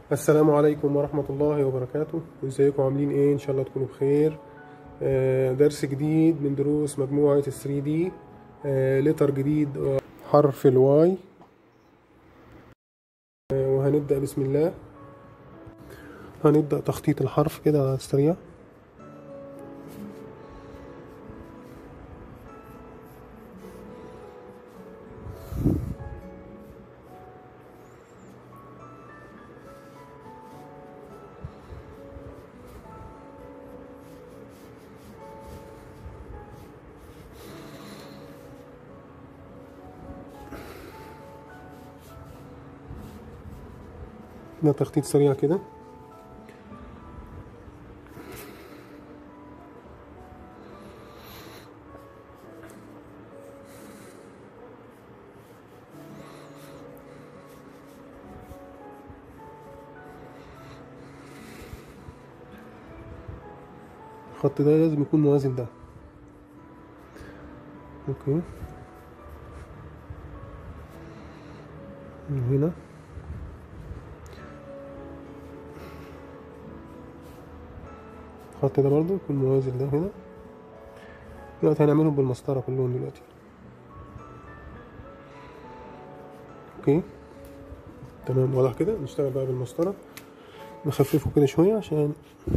السلام عليكم ورحمة الله وبركاته ازيكم عاملين ايه ان شاء الله تكونوا بخير آه، درس جديد من دروس مجموعة 3 دي لتر جديد حرف الواي آه، وهنبدأ بسم الله هنبدأ تخطيط الحرف كده على السريع ده تخطيط سريع كده الخط ده لازم يكون موازن ده اوكي من هنا الخط ده برضو يكون موازن ده هنا دلوقتي هنعملهم بالمسطرة كلهم دلوقتي اوكي تمام واضح كده نشتغل بقى بالمسطرة نخففه كده شوية عشان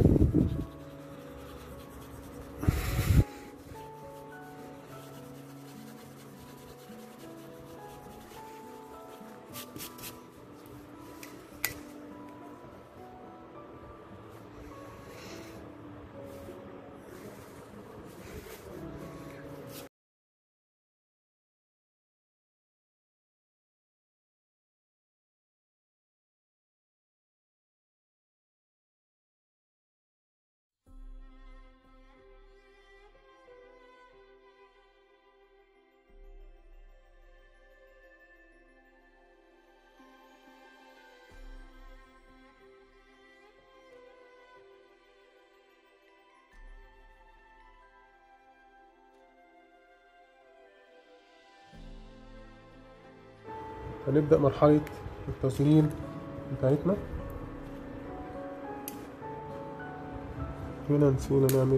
هنبدأ مرحلة التصغير بتاعتنا هنا نسينا نعمل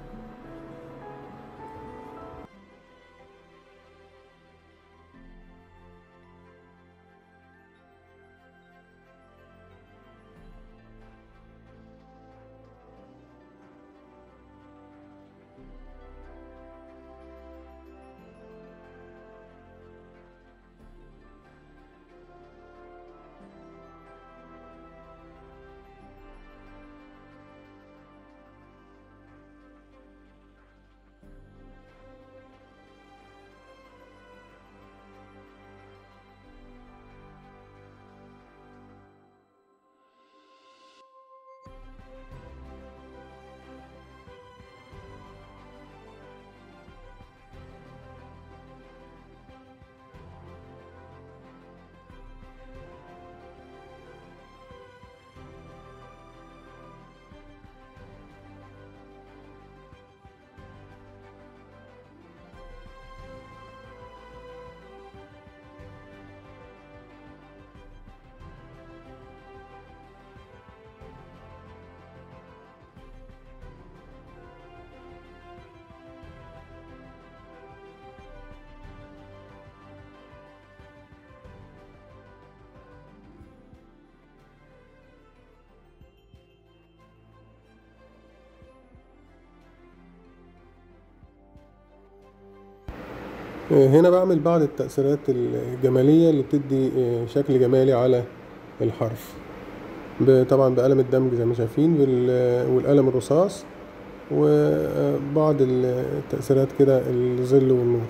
هنا بعمل بعض التأثيرات الجمالية اللي بتدي شكل جمالي على الحرف ب- طبعا بقلم الدمج زي ما شايفين وال- والقلم الرصاص وبعض التأثيرات كده الظل والنور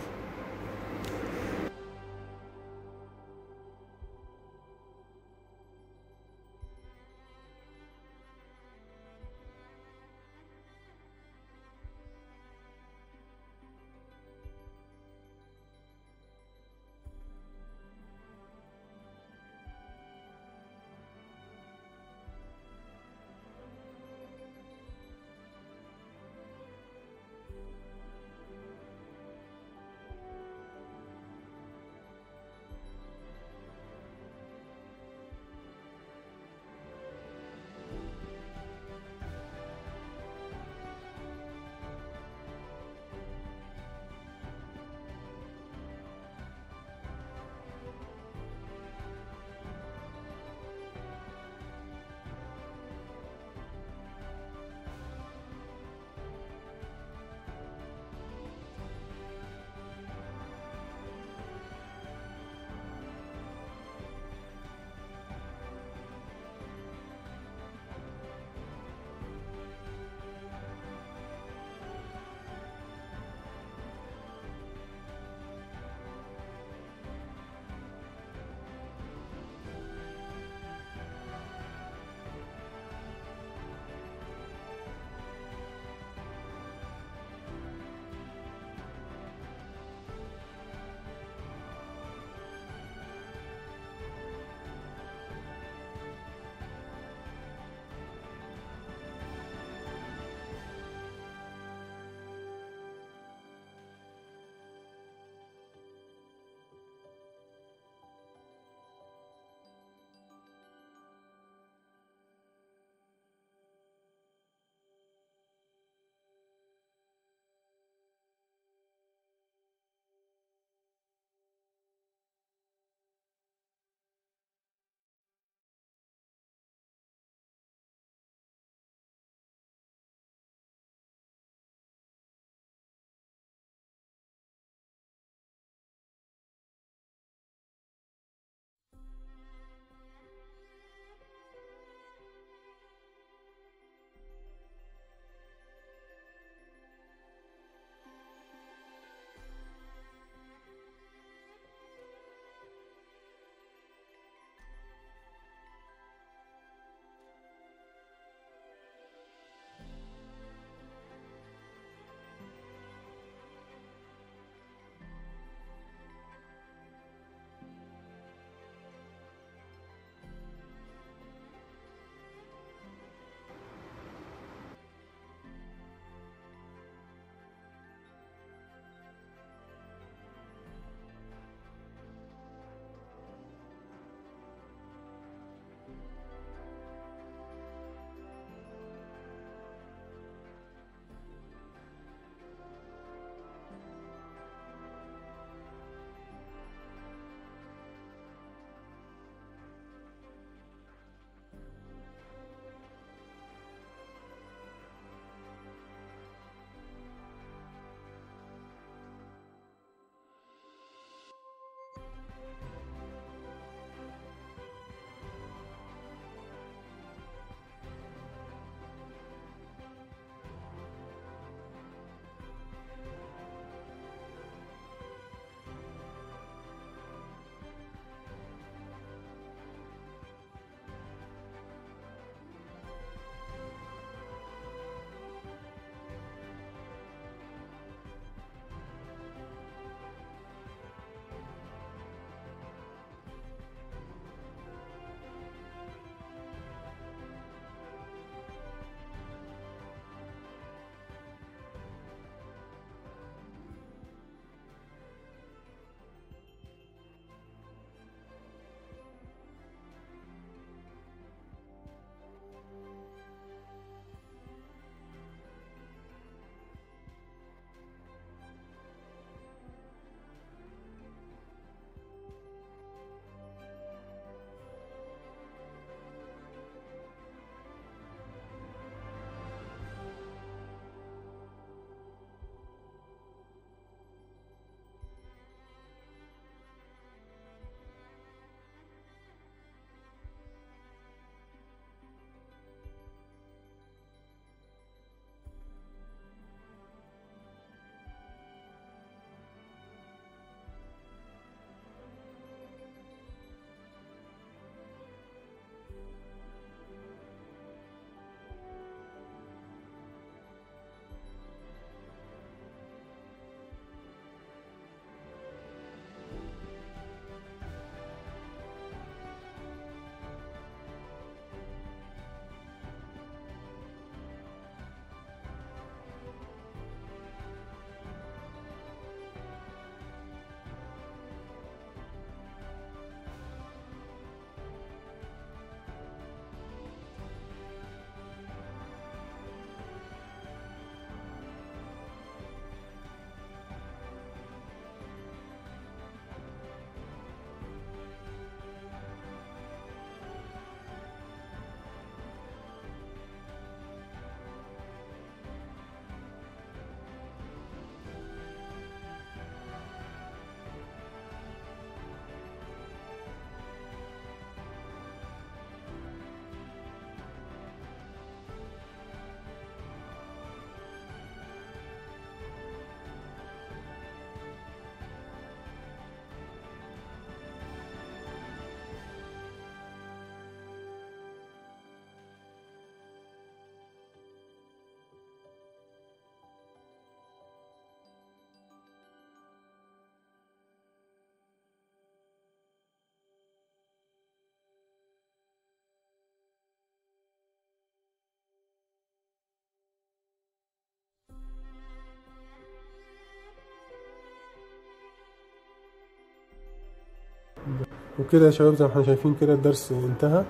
وكده يا شباب زي ما احنا شايفين كده الدرس انتهى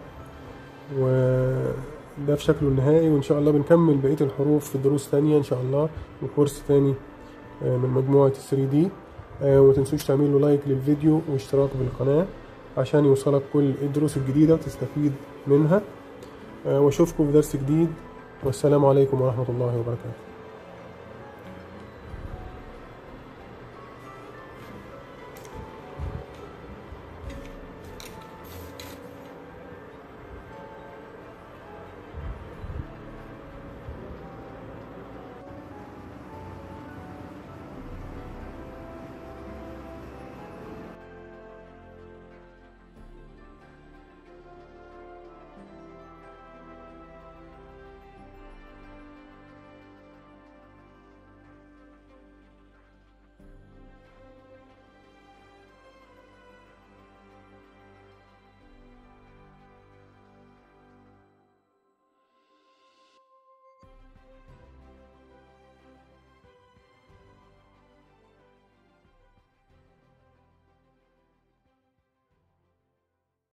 وده في شكله النهائي وان شاء الله بنكمل بقية الحروف في دروس تانية ان شاء الله وكورس تاني آه، من مجموعة 3 دي وما تنسوش تعملوا لايك للفيديو واشتراك بالقناة عشان يوصلك كل الدروس الجديدة وتستفيد منها آه، واشوفكم في درس جديد والسلام عليكم ورحمة الله وبركاته